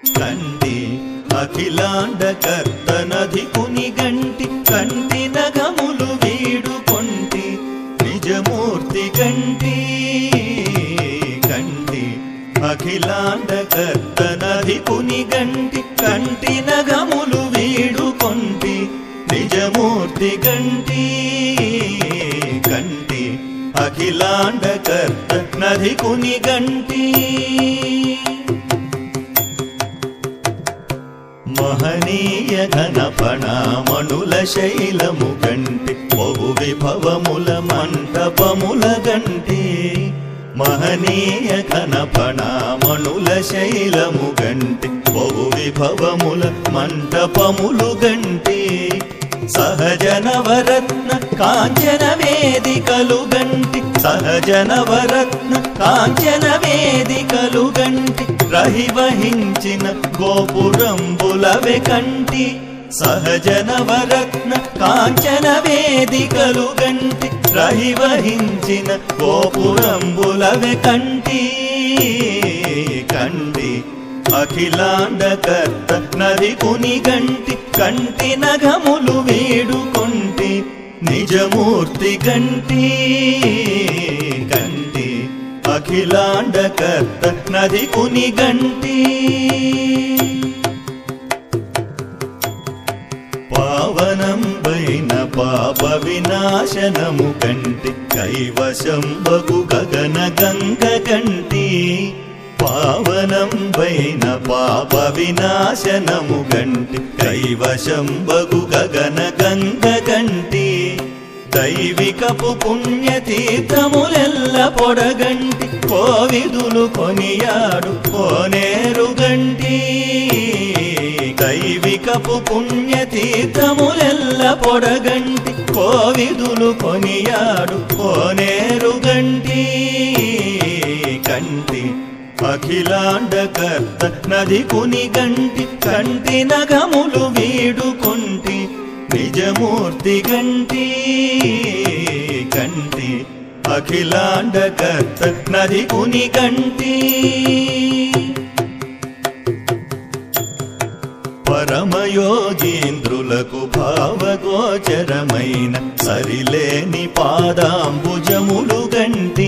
కంటి అఖిలాండ కర్తనధి కుని గంటి కంటి నగములు వీడు కొంటి నిజమూర్తి కంటి కంటి అఖిలాండ కర్తనధి కుని గంటి కంటి నగములు వీడు కొంటి నిజమూర్తి గంటి కంటి అఖిలాండ కర్త నది కుని గంటి మహనీయ ఘనపణామణుల శైలము గంటి బహు విభవముల మంటపముల గంటి మహనీయ ఘనపణామణుల శైలము గంటి బహు విభవముల మంటపములు గంటి సహజనవరత్న కాంచన వేదికలు గంటి సహజనవరత్న కాంచన వేదికలు గంటి రహివహించిన గోపురంబులవె కంటి సహజనవరత్న కాంచన వేదికలు గంటి రహివహించిన గోపురంబులవె కంటి కంటి అఖిలాండ కర్త నది కుని గంటి కంటి నగములు వేడుకొంటి నిజమూర్తి గంటి కంటి అఖిలాండ కర్త నది కుని గంటి పావనంబైన పాప వినాశనము కంటి కైవశం బగు గగన గంగ కంటి పావనంబైన పాప వినాశనము గంటి కైవశం బగు గగన గంగ కంటి దైవికపు పుణ్యతీర్థములెల్ల పొడగంటి కోవిదులు కొనియాడు కోనేరు గంటి దైవికపు పుణ్యతీర్థములెల్ల పొడగంటి కోవిదులు కొనియాడు కోనేరు గంటి కంటి అఖిలాండ కర్త నది కుని గంటి కంటి నగములు వీడుకొంటి నిజమూర్తి గంటి కంటి అఖిలాండ కర్త నది కుని గంటి పరమయోగీంద్రులకు భావగోచరమైన సరిలేని పాదాంబుజములు గంటి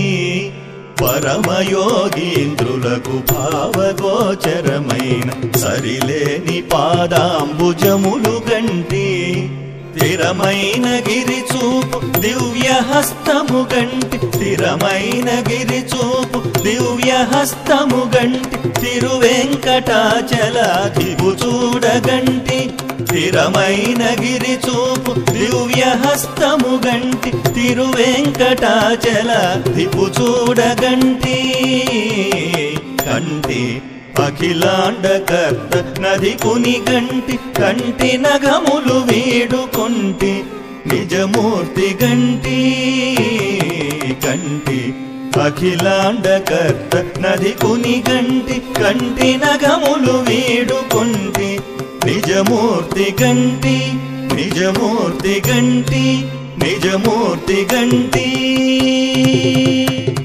పరమయోగీంద్రులకు భావగోచరమైన సరిలేని పాదాంబుజములు గంటి స్థిరమైన గిరి చూపు దివ్య హస్తము గంటి స్థిరమైన గిరి చూపు దివ్య హస్తము గంటి తిరువెంకటాచలాదివు చూడగంటి స్థిరమైన గిరి చూపు దివ్య హస్తము గంటి తిరువెంకటాచలాదివు చూడగంటి కంటి అఖిలాండ కర్త నది కుని గంటి కంటి నగములు వీడుకొంటి నిజమూర్తి గంటి కంటి అఖిలాండ కర్త నది కుని గంటి కంటి నగములు వీడుకొంటి నిజమూర్తి గంటి నిజమూర్తి గంటి నిజమూర్తి గంటి